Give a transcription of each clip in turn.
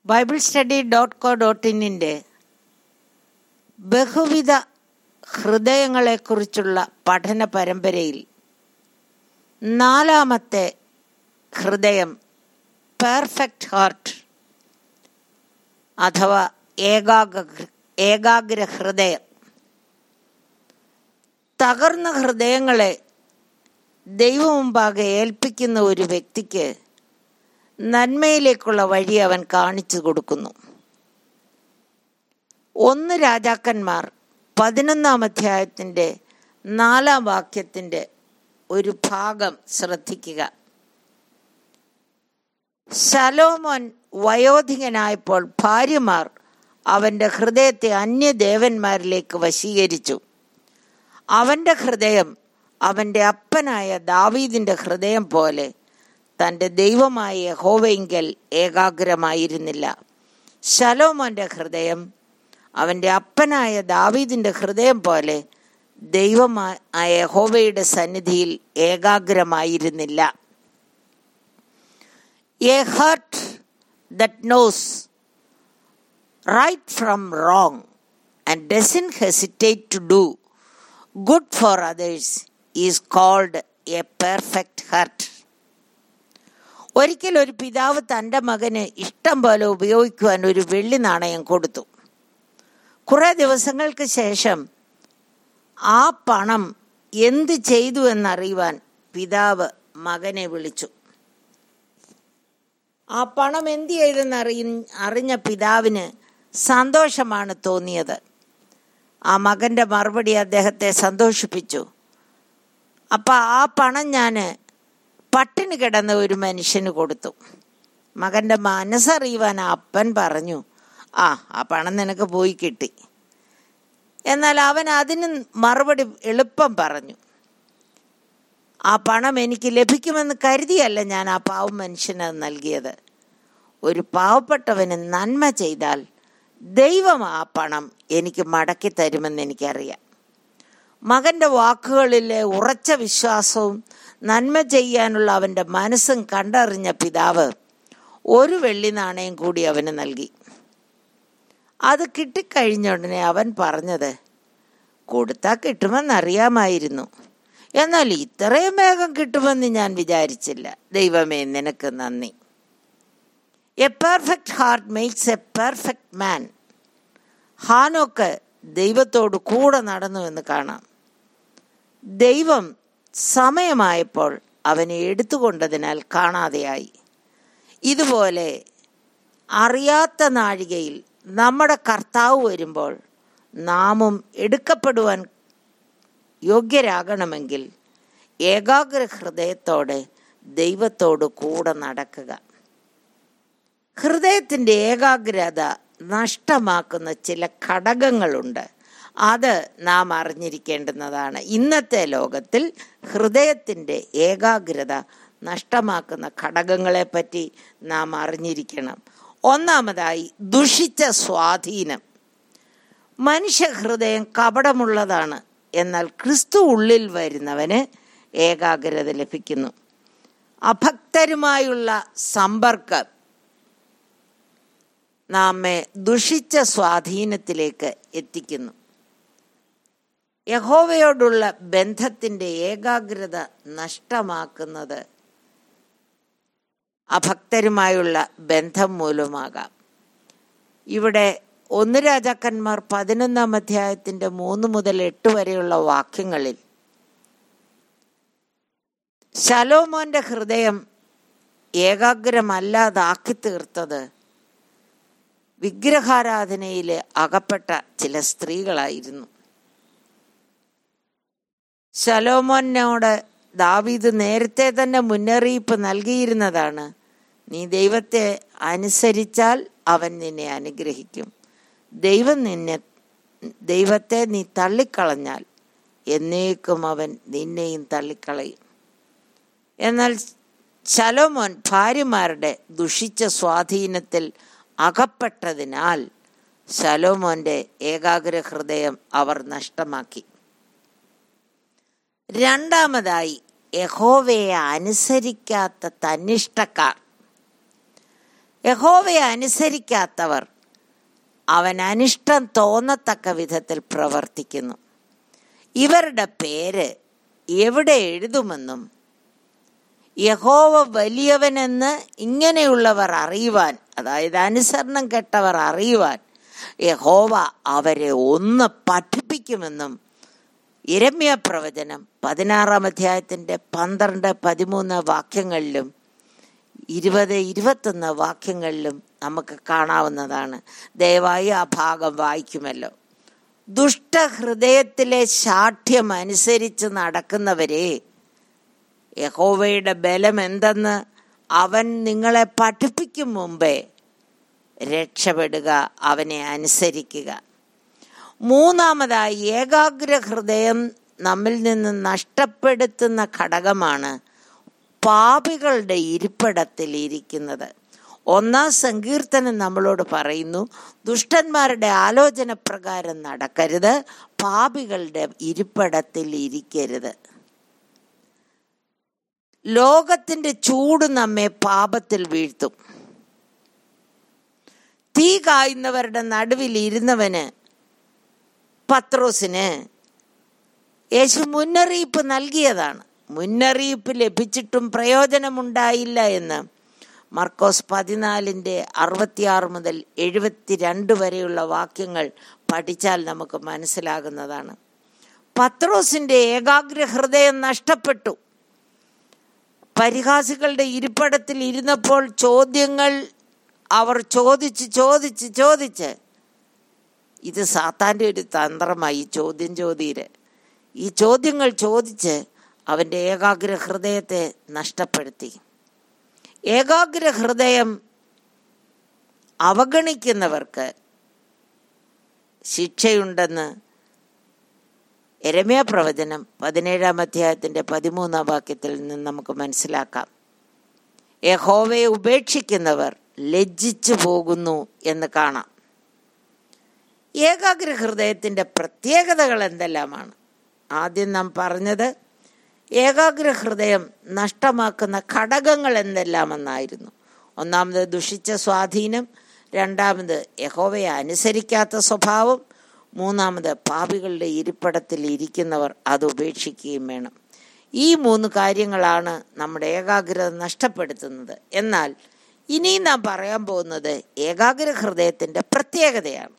Bible study dot co dot ഇന്നിൻ്റെ ബഹുവിധ ഹൃദയങ്ങളെക്കുറിച്ചുള്ള പഠന പരമ്പരയിൽ നാലാമത്തെ ഹൃദയം പെർഫെക്റ്റ് ഹാർട്ട് അഥവാ ഏകാഗ്ര ഏകാഗ്ര ഹൃദയം തകർന്ന ഹൃദയങ്ങളെ ദൈവമുമ്പാകെ ഏൽപ്പിക്കുന്ന ഒരു വ്യക്തിക്ക് നന്മയിലേക്കുള്ള വഴി അവൻ കാണിച്ചു കൊടുക്കുന്നു ഒന്ന് രാജാക്കന്മാർ പതിനൊന്നാം അധ്യായത്തിൻ്റെ നാലാം വാക്യത്തിൻ്റെ ഒരു ഭാഗം ശ്രദ്ധിക്കുക ശലോമോൻ വയോധികനായപ്പോൾ ഭാര്യമാർ അവൻ്റെ ഹൃദയത്തെ അന്യദേവന്മാരിലേക്ക് വശീകരിച്ചു അവൻ്റെ ഹൃദയം അവൻ്റെ അപ്പനായ ദാവീദിൻ്റെ ഹൃദയം പോലെ തൻ്റെ ദൈവമായ യഹോവയെങ്കിൽ ഏകാഗ്രമായിരുന്നില്ല ശലോമോൻ്റെ ഹൃദയം അവൻ്റെ അപ്പനായ ദാവീദിൻ്റെ ഹൃദയം പോലെ ദൈവമായ യഹോവയുടെ സന്നിധിയിൽ ഏകാഗ്രമായിരുന്നില്ല a heart that knows right from wrong and doesn't hesitate to do good for others is called a perfect heart ഒരിക്കൽ ഒരു പിതാവ് തൻ്റെ മകന് ഇഷ്ടം പോലെ ഉപയോഗിക്കുവാൻ ഒരു വെള്ളി നാണയം കൊടുത്തു കുറേ ദിവസങ്ങൾക്ക് ശേഷം ആ പണം എന്ത് ചെയ്തു എന്നറിയുവാൻ പിതാവ് മകനെ വിളിച്ചു ആ പണം എന്ത് ചെയ്തെന്ന് അറിയ അറിഞ്ഞ പിതാവിന് സന്തോഷമാണ് തോന്നിയത് ആ മകൻ്റെ മറുപടി അദ്ദേഹത്തെ സന്തോഷിപ്പിച്ചു അപ്പം ആ പണം ഞാൻ പട്ടിണി കിടന്ന ഒരു മനുഷ്യന് കൊടുത്തു മകൻ്റെ മനസ്സറിയുവാൻ ആ അപ്പൻ പറഞ്ഞു ആ ആ പണം നിനക്ക് പോയി കിട്ടി എന്നാൽ അവൻ അതിന് മറുപടി എളുപ്പം പറഞ്ഞു ആ പണം എനിക്ക് ലഭിക്കുമെന്ന് കരുതിയല്ല ഞാൻ ആ പാവം മനുഷ്യന് അത് നൽകിയത് ഒരു പാവപ്പെട്ടവന് നന്മ ചെയ്താൽ ദൈവം ആ പണം എനിക്ക് മടക്കി തരുമെന്ന് എനിക്കറിയാം മകൻ്റെ വാക്കുകളിലെ ഉറച്ച വിശ്വാസവും നന്മ ചെയ്യാനുള്ള അവൻ്റെ മനസ്സും കണ്ടറിഞ്ഞ പിതാവ് ഒരു വെള്ളി നാണയം കൂടി അവന് നൽകി അത് കിട്ടിക്കഴിഞ്ഞ ഉടനെ അവൻ പറഞ്ഞത് കൊടുത്താൽ കിട്ടുമെന്നറിയാമായിരുന്നു എന്നാൽ ഇത്രയും വേഗം കിട്ടുമെന്ന് ഞാൻ വിചാരിച്ചില്ല ദൈവമേ നിനക്ക് നന്ദി a perfect heart makes a perfect man ഹാനോക്ക് ദൈവത്തോട് കൂടെ നടന്നു എന്ന് കാണാം ദൈവം സമയമായപ്പോൾ അവനെ എടുത്തുകൊണ്ടതിനാൽ കാണാതെയായി ഇതുപോലെ അറിയാത്ത നാഴികയിൽ നമ്മുടെ കർത്താവ് വരുമ്പോൾ നാമും എടുക്കപ്പെടുവാൻ യോഗ്യരാകണമെങ്കിൽ ഏകാഗ്ര ഹൃദയത്തോടെ ദൈവത്തോട് കൂടെ നടക്കുക ഹൃദയത്തിൻ്റെ ഏകാഗ്രത നഷ്ടമാക്കുന്ന ചില ഘടകങ്ങളുണ്ട് അത് നാം അറിഞ്ഞിരിക്കേണ്ടുന്നതാണ് ഇന്നത്തെ ലോകത്തിൽ ഹൃദയത്തിൻ്റെ ഏകാഗ്രത നഷ്ടമാക്കുന്ന ഘടകങ്ങളെപ്പറ്റി നാം അറിഞ്ഞിരിക്കണം ഒന്നാമതായി ദുഷിച്ച സ്വാധീനം മനുഷ്യ ഹൃദയം കപടമുള്ളതാണ് എന്നാൽ ക്രിസ്തു ഉള്ളിൽ വരുന്നവന് ഏകാഗ്രത ലഭിക്കുന്നു അഭക്തരുമായുള്ള സമ്പർക്കം നമ്മെ ദുഷിച്ച സ്വാധീനത്തിലേക്ക് എത്തിക്കുന്നു യഹോവയോടുള്ള ബന്ധത്തിൻ്റെ ഏകാഗ്രത നഷ്ടമാക്കുന്നത് അഭക്തരുമായുള്ള ബന്ധം മൂലമാകാം ഇവിടെ ഒന്ന് രാജാക്കന്മാർ പതിനൊന്നാം അധ്യായത്തിൻ്റെ മൂന്ന് മുതൽ എട്ട് വരെയുള്ള വാക്യങ്ങളിൽ ശലോമോന്റെ ഹൃദയം ഏകാഗ്രമല്ലാതാക്കി തീർത്തത് വിഗ്രഹാരാധനയിൽ അകപ്പെട്ട ചില സ്ത്രീകളായിരുന്നു ശലോമോനോട് ദാവീദ് നേരത്തെ തന്നെ മുന്നറിയിപ്പ് നൽകിയിരുന്നതാണ് നീ ദൈവത്തെ അനുസരിച്ചാൽ അവൻ നിന്നെ അനുഗ്രഹിക്കും ദൈവം നിന്നെ ദൈവത്തെ നീ തള്ളിക്കളഞ്ഞാൽ എന്നേക്കും അവൻ നിന്നെയും തള്ളിക്കളയും എന്നാൽ ശലോമോൻ ഭാര്യമാരുടെ ദുഷിച്ച സ്വാധീനത്തിൽ അകപ്പെട്ടതിനാൽ ശലോമോന്റെ ഏകാഗ്ര ഹൃദയം അവർ നഷ്ടമാക്കി രണ്ടാമതായി യഹോവയെ അനുസരിക്കാത്ത തന്നിഷ്ടക്കാർ യഹോവയെ അനുസരിക്കാത്തവർ അവൻ അനിഷ്ടം തോന്നത്തക്ക വിധത്തിൽ പ്രവർത്തിക്കുന്നു ഇവരുടെ പേര് എവിടെ എഴുതുമെന്നും യഹോവ വലിയവനെന്ന് ഇങ്ങനെയുള്ളവർ അറിയുവാൻ അതായത് അനുസരണം കെട്ടവർ അറിയുവാൻ യഹോവ അവരെ ഒന്ന് പഠിപ്പിക്കുമെന്നും ഇരമ്യ പ്രവചനം പതിനാറാം അധ്യായത്തിൻ്റെ പന്ത്രണ്ട് പതിമൂന്ന് വാക്യങ്ങളിലും ഇരുപത് ഇരുപത്തൊന്ന് വാക്യങ്ങളിലും നമുക്ക് കാണാവുന്നതാണ് ദയവായി ആ ഭാഗം വായിക്കുമല്ലോ ദുഷ്ടഹൃദയത്തിലെ ശാഠ്യം അനുസരിച്ച് നടക്കുന്നവരെ യഹോവയുടെ ബലം എന്തെന്ന് അവൻ നിങ്ങളെ പഠിപ്പിക്കും മുമ്പേ രക്ഷപ്പെടുക അവനെ അനുസരിക്കുക മൂന്നാമതായി ഏകാഗ്ര ഹൃദയം നമ്മിൽ നിന്ന് നഷ്ടപ്പെടുത്തുന്ന ഘടകമാണ് പാപികളുടെ ഇരിപ്പിടത്തിൽ ഇരിക്കുന്നത് ഒന്നാം സങ്കീർത്തനം നമ്മളോട് പറയുന്നു ദുഷ്ടന്മാരുടെ ആലോചന പ്രകാരം നടക്കരുത് പാപികളുടെ ഇരിപ്പിടത്തിൽ ഇരിക്കരുത് ലോകത്തിന്റെ ചൂട് നമ്മെ പാപത്തിൽ വീഴ്ത്തും തീ കായുന്നവരുടെ നടുവിൽ ഇരുന്നവന് പത്രോസിന് യേശു മുന്നറിയിപ്പ് നൽകിയതാണ് മുന്നറിയിപ്പ് ലഭിച്ചിട്ടും പ്രയോജനമുണ്ടായില്ല എന്ന് മർക്കോസ് പതിനാലിൻ്റെ അറുപത്തിയാറ് മുതൽ എഴുപത്തിരണ്ട് വരെയുള്ള വാക്യങ്ങൾ പഠിച്ചാൽ നമുക്ക് മനസ്സിലാകുന്നതാണ് പത്രോസിൻ്റെ ഏകാഗ്ര ഹൃദയം നഷ്ടപ്പെട്ടു പരിഹാസികളുടെ ഇരിപ്പിടത്തിൽ ഇരുന്നപ്പോൾ ചോദ്യങ്ങൾ അവർ ചോദിച്ച് ചോദിച്ച് ചോദിച്ച് ഇത് സാത്താൻ്റെ ഒരു തന്ത്രമായി ചോദ്യം ചോദ്യര് ഈ ചോദ്യങ്ങൾ ചോദിച്ച് അവൻ്റെ ഏകാഗ്ര ഹൃദയത്തെ നഷ്ടപ്പെടുത്തി ഏകാഗ്ര ഹൃദയം അവഗണിക്കുന്നവർക്ക് ശിക്ഷയുണ്ടെന്ന് എരമ്യ പ്രവചനം പതിനേഴാം അധ്യായത്തിൻ്റെ പതിമൂന്നാം വാക്യത്തിൽ നിന്ന് നമുക്ക് മനസ്സിലാക്കാം യഹോവയെ ഉപേക്ഷിക്കുന്നവർ ലജ്ജിച്ചു പോകുന്നു എന്ന് കാണാം ഏകാഗ്ര ഹൃദയത്തിൻ്റെ പ്രത്യേകതകൾ എന്തെല്ലാമാണ് ആദ്യം നാം പറഞ്ഞത് ഏകാഗ്ര ഹൃദയം നഷ്ടമാക്കുന്ന ഘടകങ്ങൾ എന്തെല്ലാമെന്നായിരുന്നു ഒന്നാമത് ദുഷിച്ച സ്വാധീനം രണ്ടാമത് യഹോവയെ അനുസരിക്കാത്ത സ്വഭാവം മൂന്നാമത് പാപികളുടെ ഇരിപ്പിടത്തിൽ ഇരിക്കുന്നവർ അത് ഉപേക്ഷിക്കുകയും വേണം ഈ മൂന്ന് കാര്യങ്ങളാണ് നമ്മുടെ ഏകാഗ്രത നഷ്ടപ്പെടുത്തുന്നത് എന്നാൽ ഇനി നാം പറയാൻ പോകുന്നത് ഏകാഗ്ര ഹൃദയത്തിൻ്റെ പ്രത്യേകതയാണ്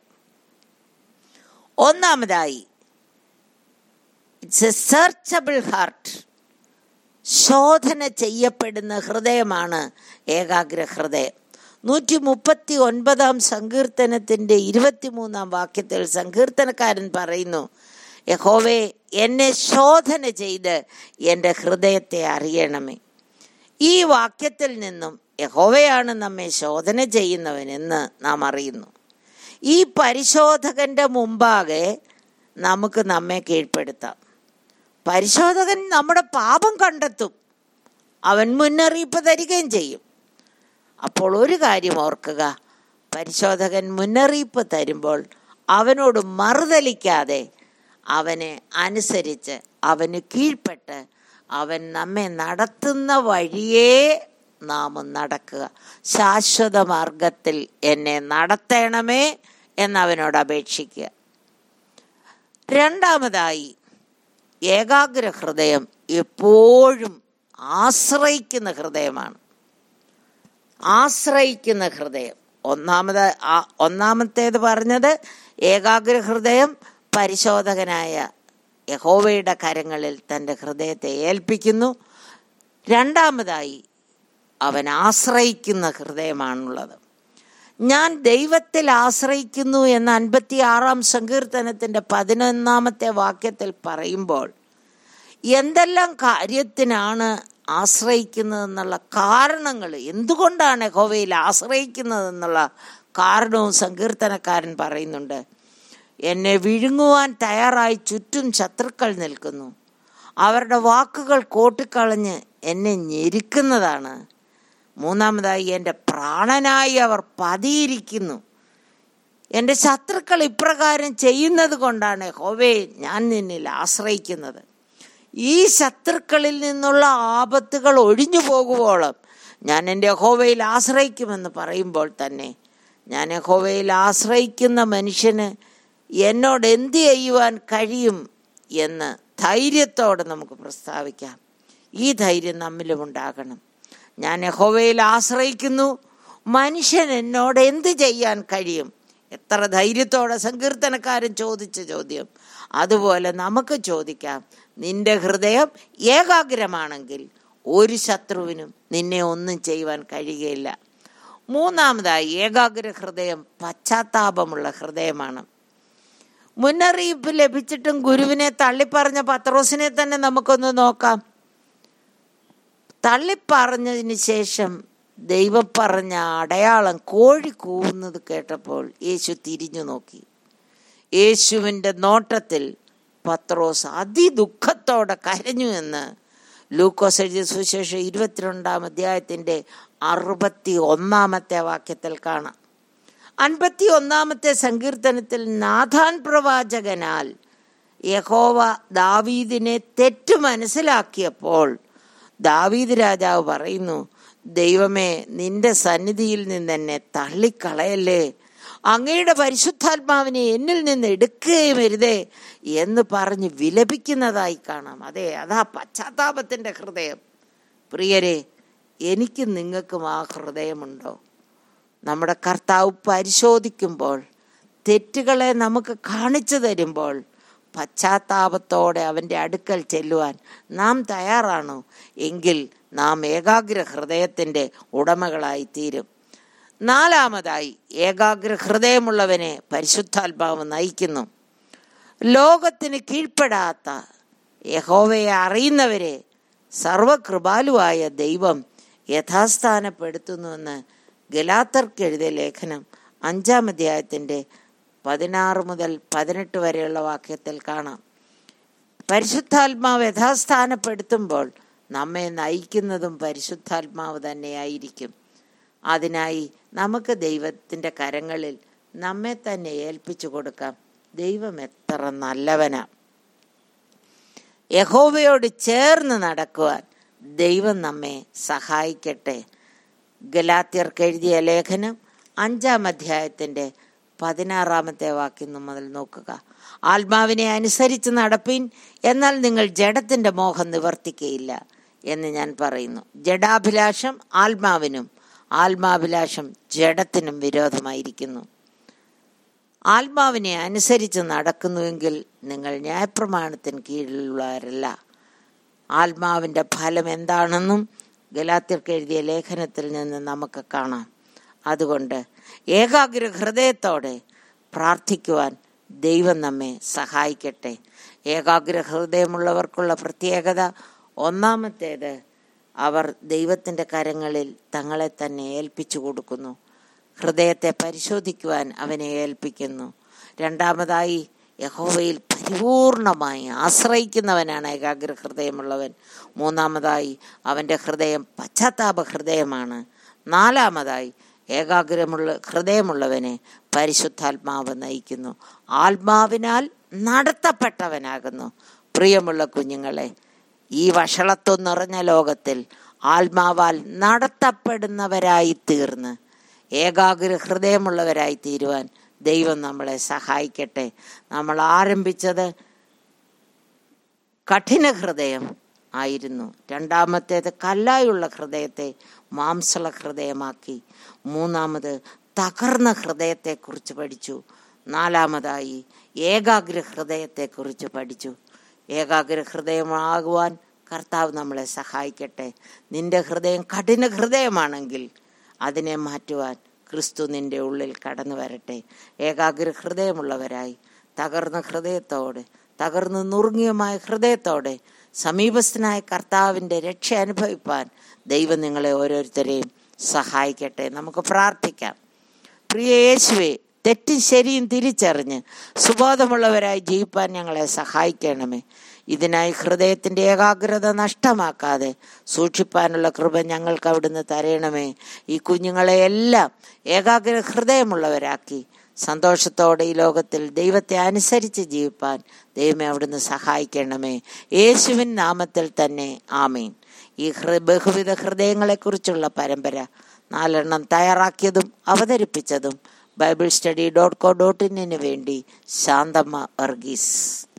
ഒന്നാമതായി ഇറ്റ്സ് എ സെർച്ചബിൾ ഹാർട്ട് ശോധന ചെയ്യപ്പെടുന്ന ഹൃദയമാണ് ഏകാഗ്ര ഹൃദയം നൂറ്റി മുപ്പത്തി ഒൻപതാം സങ്കീർത്തനത്തിൻ്റെ ഇരുപത്തിമൂന്നാം വാക്യത്തിൽ സങ്കീർത്തനക്കാരൻ പറയുന്നു യഹോവേ എന്നെ ശോധന ചെയ്ത് എൻ്റെ ഹൃദയത്തെ അറിയണമേ ഈ വാക്യത്തിൽ നിന്നും യഹോവയാണ് നമ്മെ ശോധന ചെയ്യുന്നവനെന്ന് നാം അറിയുന്നു ഈ പരിശോധകന്റെ മുമ്പാകെ നമുക്ക് നമ്മെ കീഴ്പ്പെടുത്താം പരിശോധകൻ നമ്മുടെ പാപം കണ്ടെത്തും അവൻ മുന്നറിയിപ്പ് തരികയും ചെയ്യും അപ്പോൾ ഒരു കാര്യം ഓർക്കുക പരിശോധകൻ മുന്നറിയിപ്പ് തരുമ്പോൾ അവനോട് മറുതലിക്കാതെ അവനെ അനുസരിച്ച് അവന് കീഴ്പ്പെട്ട് അവൻ നമ്മെ നടത്തുന്ന വഴിയേ നാം നടക്കുക ശാശ്വത മാർഗത്തിൽ എന്നെ നടത്തണമേ എന്നവനോട് അപേക്ഷിക്കുക രണ്ടാമതായി ഏകാഗ്ര ഹൃദയം എപ്പോഴും ആശ്രയിക്കുന്ന ഹൃദയമാണ് ആശ്രയിക്കുന്ന ഹൃദയം ഒന്നാമത് ഒന്നാമത്തേത് പറഞ്ഞത് ഏകാഗ്ര ഹൃദയം പരിശോധകനായ യഹോവയുടെ കരങ്ങളിൽ തൻ്റെ ഹൃദയത്തെ ഏൽപ്പിക്കുന്നു രണ്ടാമതായി അവൻ ആശ്രയിക്കുന്ന ഹൃദയമാണുള്ളത് ഞാൻ ദൈവത്തിൽ ആശ്രയിക്കുന്നു എന്ന അൻപത്തി ആറാം സങ്കീർത്തനത്തിൻ്റെ പതിനൊന്നാമത്തെ വാക്യത്തിൽ പറയുമ്പോൾ എന്തെല്ലാം കാര്യത്തിനാണ് ആശ്രയിക്കുന്നതെന്നുള്ള കാരണങ്ങൾ എന്തുകൊണ്ടാണ് യഹോവയിൽ ആശ്രയിക്കുന്നതെന്നുള്ള കാരണവും സങ്കീർത്തനക്കാരൻ പറയുന്നുണ്ട് എന്നെ വിഴുങ്ങുവാൻ തയ്യാറായി ചുറ്റും ശത്രുക്കൾ നിൽക്കുന്നു അവരുടെ വാക്കുകൾ കോട്ടിക്കളഞ്ഞ് എന്നെ ഞെരുക്കുന്നതാണ് മൂന്നാമതായി എൻ്റെ പ്രാണനായി അവർ പതിയിരിക്കുന്നു എൻ്റെ ശത്രുക്കൾ ഇപ്രകാരം ചെയ്യുന്നത് കൊണ്ടാണ് ഹോവേ ഞാൻ നിന്നിൽ ആശ്രയിക്കുന്നത് ഈ ശത്രുക്കളിൽ നിന്നുള്ള ആപത്തുകൾ ഒഴിഞ്ഞു പോകുവോളം ഞാൻ എൻ്റെ യഹോവയിൽ ആശ്രയിക്കുമെന്ന് പറയുമ്പോൾ തന്നെ ഞാൻ യഹോവയിൽ ആശ്രയിക്കുന്ന മനുഷ്യന് എന്നോട് എന്ത് ചെയ്യുവാൻ കഴിയും എന്ന് ധൈര്യത്തോടെ നമുക്ക് പ്രസ്താവിക്കാം ഈ ധൈര്യം നമ്മിലും ഉണ്ടാകണം ഞാൻ യഹോവയിൽ ആശ്രയിക്കുന്നു മനുഷ്യൻ എന്നോട് എന്ത് ചെയ്യാൻ കഴിയും എത്ര ധൈര്യത്തോടെ സങ്കീർത്തനക്കാരൻ ചോദിച്ച ചോദ്യം അതുപോലെ നമുക്ക് ചോദിക്കാം നിന്റെ ഹൃദയം ഏകാഗ്രമാണെങ്കിൽ ഒരു ശത്രുവിനും നിന്നെ ഒന്നും ചെയ്യുവാൻ കഴിയുകയില്ല മൂന്നാമതായി ഏകാഗ്ര ഹൃദയം പശ്ചാത്താപമുള്ള ഹൃദയമാണ് മുന്നറിയിപ്പ് ലഭിച്ചിട്ടും ഗുരുവിനെ തള്ളിപ്പറഞ്ഞ പത്രോസിനെ തന്നെ നമുക്കൊന്ന് നോക്കാം തള്ളിപ്പറഞ്ഞതിന് ശേഷം ദൈവം പറഞ്ഞ അടയാളം കോഴി കൂവുന്നത് കേട്ടപ്പോൾ യേശു തിരിഞ്ഞു നോക്കി യേശുവിൻ്റെ നോട്ടത്തിൽ പത്രോസ് അതിദുഃഖത്തോടെ കരഞ്ഞു എന്ന് ലൂക്കോസ് എഴുതിയ സുവിശേഷം ഇരുപത്തിരണ്ടാം അധ്യായത്തിൻ്റെ അറുപത്തി ഒന്നാമത്തെ വാക്യത്തിൽ കാണാം അൻപത്തി ഒന്നാമത്തെ സങ്കീർത്തനത്തിൽ നാഥാൻ പ്രവാചകനാൽ യഹോവ ദാവീദിനെ തെറ്റു മനസ്സിലാക്കിയപ്പോൾ ദാവീദ് രാജാവ് പറയുന്നു ദൈവമേ നിന്റെ സന്നിധിയിൽ നിന്ന് എന്നെ തള്ളിക്കളയല്ലേ അങ്ങയുടെ പരിശുദ്ധാത്മാവിനെ എന്നിൽ നിന്ന് എടുക്കുകയും വരുതേ എന്ന് പറഞ്ഞ് വിലപിക്കുന്നതായി കാണാം അതെ അതാ പശ്ചാത്താപത്തിൻ്റെ ഹൃദയം പ്രിയരെ എനിക്കും നിങ്ങൾക്കും ആ ഹൃദയമുണ്ടോ നമ്മുടെ കർത്താവ് പരിശോധിക്കുമ്പോൾ തെറ്റുകളെ നമുക്ക് കാണിച്ചു തരുമ്പോൾ പശ്ചാത്താപത്തോടെ അവൻ്റെ അടുക്കൽ ചെല്ലുവാൻ നാം തയ്യാറാണോ എങ്കിൽ നാം ഏകാഗ്ര ഹൃദയത്തിൻ്റെ ഉടമകളായി തീരും നാലാമതായി ഏകാഗ്ര ഹൃദയമുള്ളവനെ പരിശുദ്ധാത്മാവ് നയിക്കുന്നു ലോകത്തിന് കീഴ്പ്പെടാത്ത യഹോവയെ അറിയുന്നവരെ സർവകൃപാലുവായ ദൈവം യഥാസ്ഥാനപ്പെടുത്തുന്നുവെന്ന് ഗലാത്തർക്ക് എഴുതിയ ലേഖനം അഞ്ചാം അധ്യായത്തിൻ്റെ പതിനാറ് മുതൽ പതിനെട്ട് വരെയുള്ള വാക്യത്തിൽ കാണാം പരിശുദ്ധാത്മാവ് യഥാസ്ഥാനപ്പെടുത്തുമ്പോൾ നമ്മെ നയിക്കുന്നതും പരിശുദ്ധാത്മാവ് തന്നെയായിരിക്കും അതിനായി നമുക്ക് ദൈവത്തിൻ്റെ കരങ്ങളിൽ നമ്മെ തന്നെ ഏൽപ്പിച്ചു കൊടുക്കാം ദൈവം എത്ര നല്ലവനാ യഹോവയോട് ചേർന്ന് നടക്കുവാൻ ദൈവം നമ്മെ സഹായിക്കട്ടെ ഗലാത്യർക്ക് എഴുതിയ ലേഖനം അഞ്ചാം അധ്യായത്തിൻ്റെ പതിനാറാമത്തെ വാക്യം മുതൽ നോക്കുക ആത്മാവിനെ അനുസരിച്ച് നടപ്പിൻ എന്നാൽ നിങ്ങൾ ജഡത്തിൻ്റെ മോഹം നിവർത്തിക്കയില്ല എന്ന് ഞാൻ പറയുന്നു ജഡാഭിലാഷം ആത്മാവിനും ആത്മാഭിലാഷം ജഡത്തിനും വിരോധമായിരിക്കുന്നു ആത്മാവിനെ അനുസരിച്ച് നടക്കുന്നുവെങ്കിൽ നിങ്ങൾ ന്യായപ്രമാണത്തിന് കീഴിലുള്ളവരല്ല ആത്മാവിൻ്റെ ഫലം എന്താണെന്നും ഗലാത്യർക്ക് എഴുതിയ ലേഖനത്തിൽ നിന്ന് നമുക്ക് കാണാം അതുകൊണ്ട് ഏകാഗ്ര ഹൃദയത്തോടെ പ്രാർത്ഥിക്കുവാൻ ദൈവം നമ്മെ സഹായിക്കട്ടെ ഏകാഗ്ര ഹൃദയമുള്ളവർക്കുള്ള പ്രത്യേകത ഒന്നാമത്തേത് അവർ ദൈവത്തിൻ്റെ കരങ്ങളിൽ തങ്ങളെ തന്നെ ഏൽപ്പിച്ചു കൊടുക്കുന്നു ഹൃദയത്തെ പരിശോധിക്കുവാൻ അവനെ ഏൽപ്പിക്കുന്നു രണ്ടാമതായി യഹോവയിൽ പരിപൂർണമായി ആശ്രയിക്കുന്നവനാണ് ഏകാഗ്ര ഹൃദയമുള്ളവൻ മൂന്നാമതായി അവൻ്റെ ഹൃദയം പശ്ചാത്താപ ഹൃദയമാണ് നാലാമതായി ഏകാഗ്രമുള്ള ഹൃദയമുള്ളവനെ പരിശുദ്ധാത്മാവ് നയിക്കുന്നു ആത്മാവിനാൽ നടത്തപ്പെട്ടവനാകുന്നു പ്രിയമുള്ള കുഞ്ഞുങ്ങളെ ഈ വഷളത്വം നിറഞ്ഞ ലോകത്തിൽ ആത്മാവാൽ നടത്തപ്പെടുന്നവരായി തീർന്ന് ഏകാഗ്ര ഹൃദയമുള്ളവരായി തീരുവാൻ ദൈവം നമ്മളെ സഹായിക്കട്ടെ നമ്മൾ ആരംഭിച്ചത് കഠിന ഹൃദയം ആയിരുന്നു രണ്ടാമത്തേത് കല്ലായുള്ള ഹൃദയത്തെ മാംസള ഹൃദയമാക്കി മൂന്നാമത് തകർന്ന ഹൃദയത്തെക്കുറിച്ച് പഠിച്ചു നാലാമതായി ഏകാഗ്ര ഹൃദയത്തെക്കുറിച്ച് പഠിച്ചു ഏകാഗ്ര ഹൃദയമാകുവാൻ കർത്താവ് നമ്മളെ സഹായിക്കട്ടെ നിന്റെ ഹൃദയം കഠിന ഹൃദയമാണെങ്കിൽ അതിനെ മാറ്റുവാൻ ക്രിസ്തു നിന്റെ ഉള്ളിൽ കടന്നു വരട്ടെ ഏകാഗ്ര ഹൃദയമുള്ളവരായി തകർന്ന ഹൃദയത്തോടെ തകർന്ന് നുറുങ്ങിയമായ ഹൃദയത്തോടെ സമീപസ്ഥനായ കർത്താവിൻ്റെ രക്ഷ അനുഭവിപ്പാൻ ദൈവം നിങ്ങളെ ഓരോരുത്തരെയും സഹായിക്കട്ടെ നമുക്ക് പ്രാർത്ഥിക്കാം പ്രിയ യേശുവെ തെറ്റും ശരിയും തിരിച്ചറിഞ്ഞ് സുബോധമുള്ളവരായി ജീവിപ്പാൻ ഞങ്ങളെ സഹായിക്കണമേ ഇതിനായി ഹൃദയത്തിൻ്റെ ഏകാഗ്രത നഷ്ടമാക്കാതെ സൂക്ഷിപ്പാനുള്ള കൃപ ഞങ്ങൾക്ക് അവിടുന്ന് തരയണമേ ഈ കുഞ്ഞുങ്ങളെ എല്ലാം ഏകാഗ്ര ഹൃദയമുള്ളവരാക്കി സന്തോഷത്തോടെ ഈ ലോകത്തിൽ ദൈവത്തെ അനുസരിച്ച് ജീവിപ്പാൻ ദൈവമേ അവിടുന്ന് സഹായിക്കണമേ യേശുവിൻ നാമത്തിൽ തന്നെ ആമീൻ ഈ ഹൃ ബഹുവിധ ഹൃദയങ്ങളെക്കുറിച്ചുള്ള പരമ്പര നാലെണ്ണം തയ്യാറാക്കിയതും അവതരിപ്പിച്ചതും Bible study dot co dot ഇന്നിന് വേണ്ടി ശാന്തമ്മ വർഗീസ്